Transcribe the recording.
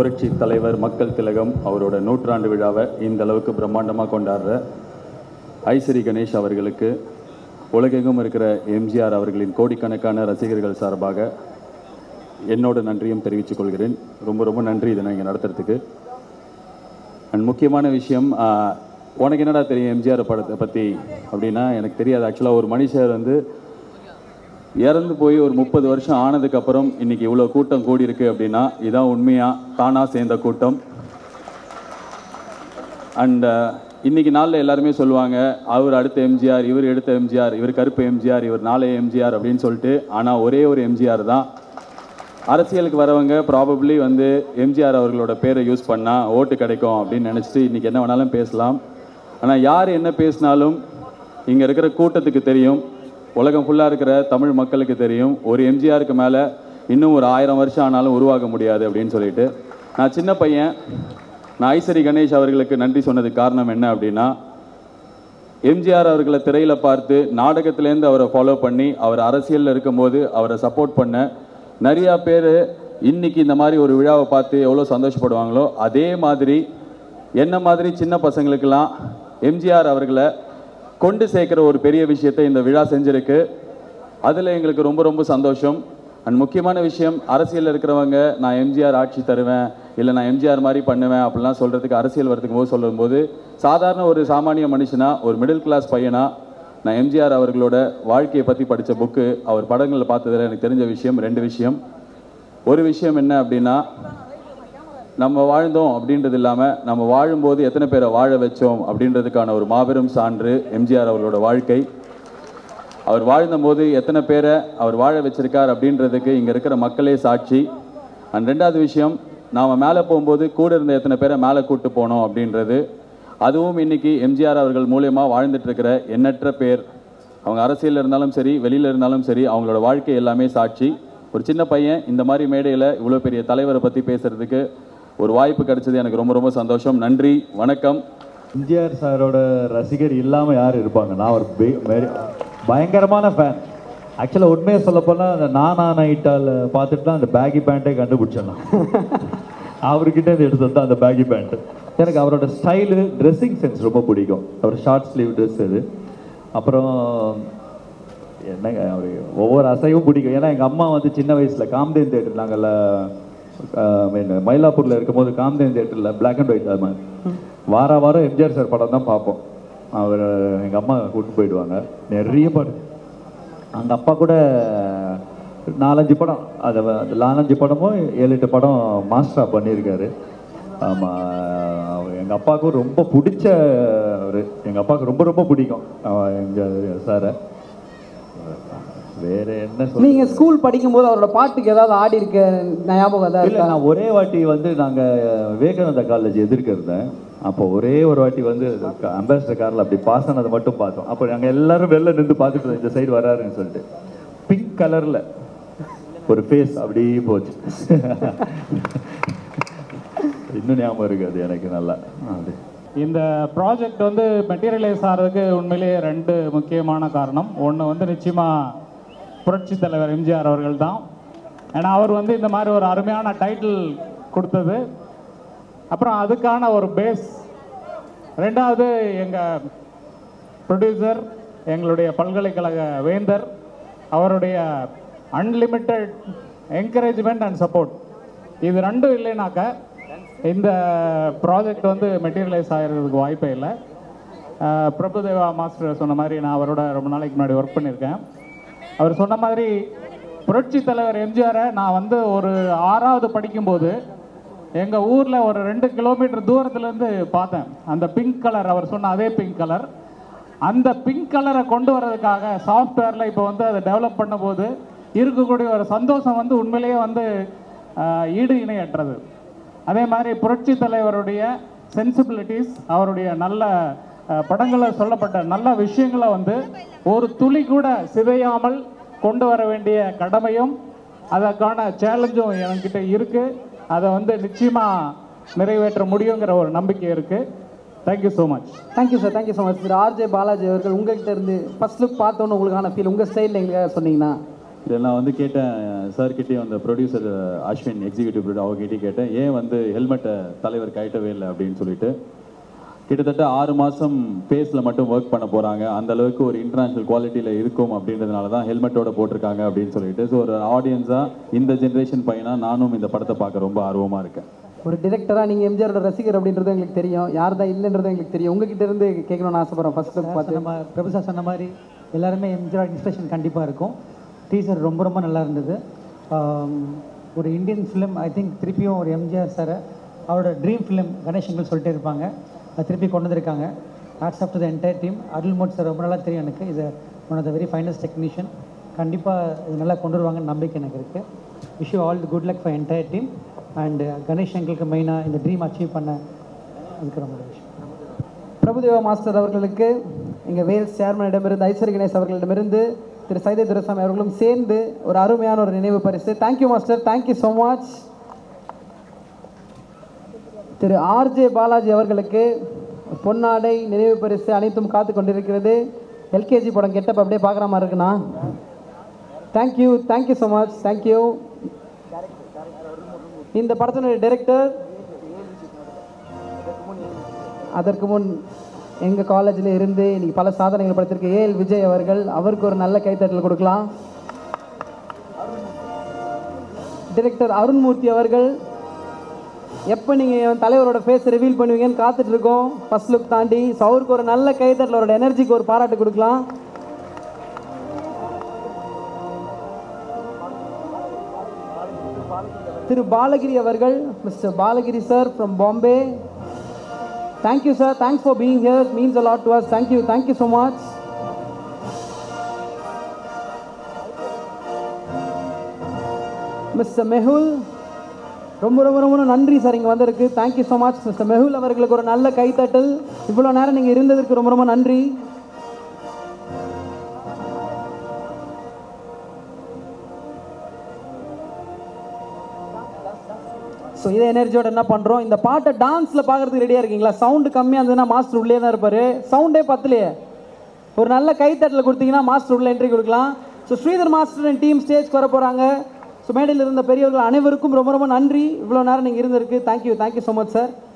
புரட்சி தலைவர் மக்கள் திலகம் அவரோட நூற்றாண்டு விழாவை இந்த அளவுக்கு பிரம்மாண்டமாக கொண்டாடுற ஐஸ்வரி கணேஷ் அவர்களுக்கு உலகெங்கும் இருக்கிற எம்ஜிஆர் அவர்களின் கோடிக்கணக்கான ரசிகர்கள் சார்பாக என்னோட நன்றியும் தெரிவித்துக் கொள்கிறேன் ரொம்ப ரொம்ப நன்றி இதை நான் இங்கே நடத்துறதுக்கு அண்ட் முக்கியமான விஷயம் ஆஹ், உனக்கு என்னடா தெரியும் எம்ஜிஆர் படத்தை பற்றி அப்படின்னா எனக்கு தெரியாது ஆக்சுவலாக ஒரு மனுஷர் வந்து இறந்து போய் ஒரு முப்பது வருஷம் ஆனதுக்கப்புறம் இன்னைக்கு இவ்வளோ கூட்டம் கூடி இருக்கு அப்படின்னா இதான் உண்மையாக தானாக சேர்ந்த கூட்டம் அண்ட் இன்னைக்கு நாளில் எல்லாருமே சொல்லுவாங்க அவர் அடுத்த எம்ஜிஆர் இவர் எடுத்த எம்ஜிஆர் இவர் கருப்பு எம்ஜிஆர் இவர் நாளைய எம்ஜிஆர் அப்படின்னு சொல்லிட்டு ஆனால் ஒரே ஒரு எம்ஜிஆர் தான் அரசியலுக்கு வரவங்க ப்ராபப்ளி வந்து எம்ஜிஆர் அவர்களோட பேரை யூஸ் பண்ணால் ஓட்டு கிடைக்கும் அப்படின்னு நினச்சிட்டு இன்றைக்கி என்ன வேணாலும் பேசலாம் ஆனால் யார் என்ன பேசினாலும் இங்கே இருக்கிற கூட்டத்துக்கு தெரியும் உலகம் ஃபுல்லாக இருக்கிற தமிழ் மக்களுக்கு தெரியும் ஒரு எம்ஜிஆருக்கு மேலே இன்னும் ஒரு ஆயிரம் வருஷம் ஆனாலும் உருவாக முடியாது அப்படின்னு சொல்லிட்டு நான் சின்ன பையன் நான் ஐசரி கணேஷ் அவர்களுக்கு நன்றி சொன்னதுக்கு காரணம் என்ன அப்படின்னா எம்ஜிஆர் அவர்களை திரையில் பார்த்து நாடகத்திலேருந்து அவரை ஃபாலோ பண்ணி அவர் அரசியலில் இருக்கும்போது அவரை சப்போர்ட் பண்ண நிறையா பேர் இன்னைக்கு இந்த மாதிரி ஒரு விழாவை பார்த்து எவ்வளோ சந்தோஷப்படுவாங்களோ அதே மாதிரி என்ன மாதிரி சின்ன பசங்களுக்கெல்லாம் எம்ஜிஆர் அவர்களை கொண்டு சேர்க்குற ஒரு பெரிய விஷயத்தை இந்த விழா செஞ்சிருக்கு அதில் எங்களுக்கு ரொம்ப ரொம்ப சந்தோஷம் அண்ட் முக்கியமான விஷயம் அரசியலில் இருக்கிறவங்க நான் எம்ஜிஆர் ஆட்சி தருவேன் இல்லை நான் எம்ஜிஆர் மாதிரி பண்ணுவேன் அப்படிலாம் சொல்கிறதுக்கு அரசியல் வரதுக்கு போது சொல்லும்போது சாதாரண ஒரு சாமானிய மனுஷனா ஒரு மிடில் கிளாஸ் பையனா நான் எம்ஜிஆர் அவர்களோட வாழ்க்கையை பற்றி படித்த புக்கு அவர் படங்களில் பார்த்ததில் எனக்கு தெரிஞ்ச விஷயம் ரெண்டு விஷயம் ஒரு விஷயம் என்ன அப்படின்னா நம்ம வாழ்ந்தோம் அப்படின்றது இல்லாமல் நம்ம வாழும்போது எத்தனை பேரை வாழ வச்சோம் அப்படின்றதுக்கான ஒரு மாபெரும் சான்று எம்ஜிஆர் அவர்களோட வாழ்க்கை அவர் வாழ்ந்தபோது எத்தனை பேரை அவர் வாழ வச்சிருக்கார் அப்படின்றதுக்கு இங்கே இருக்கிற மக்களே சாட்சி அண்ட் ரெண்டாவது விஷயம் நாம் மேலே போகும்போது கூட இருந்த எத்தனை பேரை மேலே கூட்டு போனோம் அப்படின்றது அதுவும் இன்னைக்கு எம்ஜிஆர் அவர்கள் மூலியமாக வாழ்ந்துட்டு இருக்கிற எண்ணற்ற பேர் அவங்க அரசியலில் இருந்தாலும் சரி வெளியில் இருந்தாலும் சரி அவங்களோட வாழ்க்கை எல்லாமே சாட்சி ஒரு சின்ன பையன் இந்த மாதிரி மேடையில் இவ்வளோ பெரிய தலைவரை பற்றி பேசுறதுக்கு ஒரு வாய்ப்பு கிடைச்சது எனக்கு ரொம்ப ரொம்ப சந்தோஷம் நன்றி வணக்கம் எம்ஜிஆர் சாரோட ரசிகர் இல்லாமல் யார் இருப்பாங்க நான் ஒரு பே- மெரி- பயங்கரமான ஃபேன் ஆக்சுவலாக உண்மையை சொல்லப்போனால் அந்த நானா நைட்டால் பார்த்துட்டு தான் அந்த பேகி பேண்ட்டே கண்டுபிடிச்சேன் நான் அவர்கிட்ட இருந்து எடுத்தது தான் அந்த பேகி பேண்ட் எனக்கு அவரோட ஸ்டைலு ட்ரெஸ்ஸிங் சென்ஸ் ரொம்ப பிடிக்கும் அவர் ஷார்ட் ஸ்லீவ் ட்ரெஸ் இது அப்புறம் என்னங்க அவர் ஒவ்வொரு அசைவும் பிடிக்கும் ஏன்னா எங்கள் அம்மா வந்து சின்ன வயசில் காம்தேன் தேட்டர் நாங்கள் மயிலாப்பூரில் இருக்கும்போது காம்தேன் தேட்டரில் பிளாக் அண்ட் ஒயிட் அது மாதிரி வார வாரம் எம்ஜிஆர் சார் படம் தான் பார்ப்போம் அவர் எங்கள் அம்மா கூப்பிட்டு போயிடுவாங்க நிறைய படம் அந்த அப்பா கூட நாலஞ்சு படம் அது அந்த நாலஞ்சு படமும் ஏழு எட்டு படம் மாஸ்டரா பண்ணியிருக்காரு ஆமாம் எங்கள் அப்பாவுக்கும் ரொம்ப பிடிச்ச ஒரு எங்கள் அப்பாவுக்கு ரொம்ப ரொம்ப பிடிக்கும் எங்கள் சாரை வேற என்ன சொல்ல நீங்க ஸ்கூல் படிக்கும்போது அவரோட பாட்டுக்கு ஏதாவது ஆடி இருக்க ஞாபகம் ஏதாவது இல்லை இருக்கா நான் ஒரே வாட்டி வந்து நாங்கள் விவேகானந்தா காலேஜ் எதிர்க்க இருந்தேன் அப்போ ஒரே ஒரு வாட்டி வந்து அம்பாசிடர் காரில் அப்படி பாஸ் ஆனதை மட்டும் பார்த்தோம் அப்போ நாங்கள் எல்லாரும் வெளில நின்று பார்த்துட்டு இருந்தோம், இந்த சைடு வராருன்னு சொல்லிட்டு பிங்க் கலரில் ஒரு ஃபேஸ் அப்படியே போச்சு இன்னும் ஞாபகம் இருக்கு அது எனக்கு நல்லா அது இந்த ப்ராஜெக்ட் வந்து மெட்டீரியலைஸ் ஆகிறதுக்கு உண்மையிலேயே ரெண்டு முக்கியமான காரணம் ஒன்று வந்து நிச்சயமாக புரட்சி தலைவர் எம்ஜிஆர் அவர்கள் தான் ஏன்னா அவர் வந்து இந்த மாதிரி ஒரு அருமையான டைட்டில் கொடுத்தது அப்புறம் அதுக்கான ஒரு பேஸ் ரெண்டாவது எங்கள் ப்ரொடியூசர் எங்களுடைய பல்கலைக்கழக வேந்தர் அவருடைய அன்லிமிட்டெட் என்கரேஜ்மெண்ட் அண்ட் சப்போர்ட் இது ரெண்டும் இல்லைனாக்க இந்த ப்ராஜெக்ட் வந்து மெட்டீரியலைஸ் ஆகிறதுக்கு வாய்ப்பே இல்லை அஹ் பிரபுதேவா மாஸ்டர் சொன்ன மாதிரி நான் அவரோட ரொம்ப நாளைக்கு முன்னாடி ஒர்க் பண்ணியிருக்கேன் அவர் சொன்ன மாதிரி புரட்சி தலைவர் எம்ஜிஆரை நான் வந்து ஒரு ஆறாவது படிக்கும்போது எங்கள் ஊரில் ஒரு ரெண்டு கிலோமீட்டர் தூரத்துலேருந்து பார்த்தேன் அந்த பிங்க் கலர் அவர் சொன்ன அதே பிங்க் கலர் அந்த பிங்க் கலரை கொண்டு வர்றதுக்காக சாஃப்ட்வேரில் இப்போ வந்து அதை டெவலப் பண்ணும்போது இருக்கக்கூடிய ஒரு சந்தோஷம் வந்து உண்மையிலேயே வந்து ஆஹ், ஈடு இணையற்றது அதே மாதிரி புரட்சி தலைவருடைய சென்சிபிலிட்டிஸ் அவருடைய நல்ல ஆஹ், படங்களில் சொல்லப்பட்ட நல்ல விஷயங்களை வந்து ஒரு துளி கூட சிதையாமல் கொண்டு வர வேண்டிய கடமையும் அதற்கான சேலஞ்சும் என்கிட்ட இருக்கு அதை வந்து நிச்சயமா நிறைவேற்ற முடியுங்கிற ஒரு நம்பிக்கை இருக்கு thank you so much thank you sir thank you so much திரு ஆர்ஜே பாலாஜி அவர்கள் உங்ககிட்ட இருந்து ஃபர்ஸ்ட் லுக் பார்த்தோன்னு உங்களுக்கான ஃபீல் உங்கள் ஸ்டைலில் எங்களுக்காக சொன்னீங்கன்னா இதில் நான் வந்து கேட்டேன் சார் கிட்டேயும் அந்த ப்ரொடியூசர் அஸ்வின் எக்ஸிக்யூட்டிவ் ப்ரொடியூசர் அவங்ககிட்டயும் கேட்டேன் ஏன் வந்து ஹெல்மெட்டை தலைவர் கழட்டவே இல்லை அப்படின்னு சொல்லிட்டு கிட்டத்தட்ட ஆறு மாதம் ஃபேஸில் மட்டும் ஒர்க் பண்ண போகிறாங்க அந்த அளவுக்கு ஒரு இன்டர்நேஷ்னல் குவாலிட்டியில் இருக்கும் அப்படின்றதுனால தான் ஹெல்மெட்டோட போட்டிருக்காங்க அப்படின்னு சொல்லிட்டு ஸோ ஒரு ஆடியன்ஸாக இந்த ஜென்ரேஷன் பையனா நானும் இந்த படத்தை பார்க்க ரொம்ப ஆர்வமாக இருக்கேன் ஒரு டிரெக்டராக நீங்கள் எம்ஜிஆரோட ரசிகர் அப்படின்றது எங்களுக்கு தெரியும் யார் தான் இல்லைன்றது எங்களுக்கு தெரியும் உங்ககிட்ட இருந்து கேட்கணும்னு ஆசைப்படுறேன் ஃபர்ஸ்ட் லுக் பார்த்து நம்ம பிரபு சார் சொன்ன மாதிரி எல்லாருமே எம்ஜிஆர் இன்ஸ்பிரேஷன் கண்டிப்பாக இருக்கும் டீசர் ரொம்ப ரொம்ப நல்லா இருந்தது ஆம், ஒரு இந்தியன் ஃபிலிம் ஐ திங்க் திருப்பியும் ஒரு எம்ஜிஆர் சாரை அவரோட ட்ரீம் ஃபிலிம் கணேஷங்கள் சொல்லிட்டே இருப்பாங்க அது திருப்பி கொண்டு வந்திருக்காங்க hats off to the entire team அருள்மோட் சார் ரொம்ப நல்லா தெரியும் எனக்கு இது one of the very finest technician கண்டிப்பாக இது நல்லா கொண்டு வருவாங்கன்னு நம்பிக்கை எனக்கு இருக்குது wish you all the good luck for entire team and Ganesh எங்களுக்கு மெயினாக இந்த ட்ரீம் அச்சீவ் பண்ண அதுக்கு ரொம்ப விஷயம் பிரபுதேவா மாஸ்டர் அவர்களுக்கு எங்கள் வேல்ஸ் சேர்மனிடமிருந்து ஐஸ்வரி கணேஷ் அவர்களிடமிருந்து திரு சைதை துரசாமி அவர்களும் சேர்ந்து ஒரு அருமையான ஒரு நினைவு பரிசு thank you master thank you so much திரு ஆர்ஜே பாலாஜி அவர்களுக்கு பொன்னாடை நினைவு பரிசு அனைத்தும் காத்து கொண்டிருக்கிறது எல்கேஜி படம் கெட்டப் அப்படியே பார்க்குற மாதிரி இருக்குண்ணா thank you thank you so much thank you இந்த படத்தினுடைய டைரக்டர் அதற்கு முன் எங்கள் காலேஜில் இருந்து இன்னைக்கு பல சாதனைகள் படுத்திருக்க ஏஎல் விஜய் அவர்கள் அவருக்கு ஒரு நல்ல கைத்தட்டல் கொடுக்கலாம் டைரக்டர் அருண்மூர்த்தி அவர்கள் எப்போ நீங்கள் என் தலைவரோட ஃபேஸ் ரிவீல் பண்ணுவீங்கன்னு காத்துட்டு இருக்கோம் ஃபர்ஸ்ட் லுக் தாண்டி ஸோ அவருக்கு ஒரு நல்ல கைத்தட்டல் அவரோட எனர்ஜிக்கு ஒரு பாராட்டு கொடுக்கலாம் திரு பாலகிரி அவர்கள் mister Balagiri sir from Bombay Thank you, sir. Thanks for being here. It means a lot to us. Thank you. Thank you so much. Mister Mehul ரொம்ப ரொம்ப ரொம்ப ரொம்ப நன்றி சார் இங்கே வந்திருக்கு thank you so much mister Mehul அவர்களுக்கு ஒரு நல்ல கைத்தட்டல் இவ்வளோ நேரம் நீங்கள் இருந்ததற்கு ரொம்ப ரொம்ப நன்றி ஸோ இதே எனர்ஜியோட என்ன பண்ணுறோம் இந்த பாட்டை டான்ஸில் பார்க்குறதுக்கு ரெடியாக இருக்கீங்களா சவுண்டு கம்மியாக இருந்ததுன்னா மாஸ்டர் உள்ளே தான் இருப்பார் சவுண்டே பத்தலையே ஒரு நல்ல கைத்தட்டல் கொடுத்தீங்கன்னா மாஸ்டர் உள்ள என்ட்ரி கொடுக்கலாம் so Sridhar master and team stage வர போகிறாங்க ஸோ மேடையில் இருந்த பெரியவர்கள் அனைவருக்கும் ரொம்ப ரொம்ப நன்றி இவ்வளோ நேரம் நீங்கள் இருந்திருக்கு thank you thank you so much sir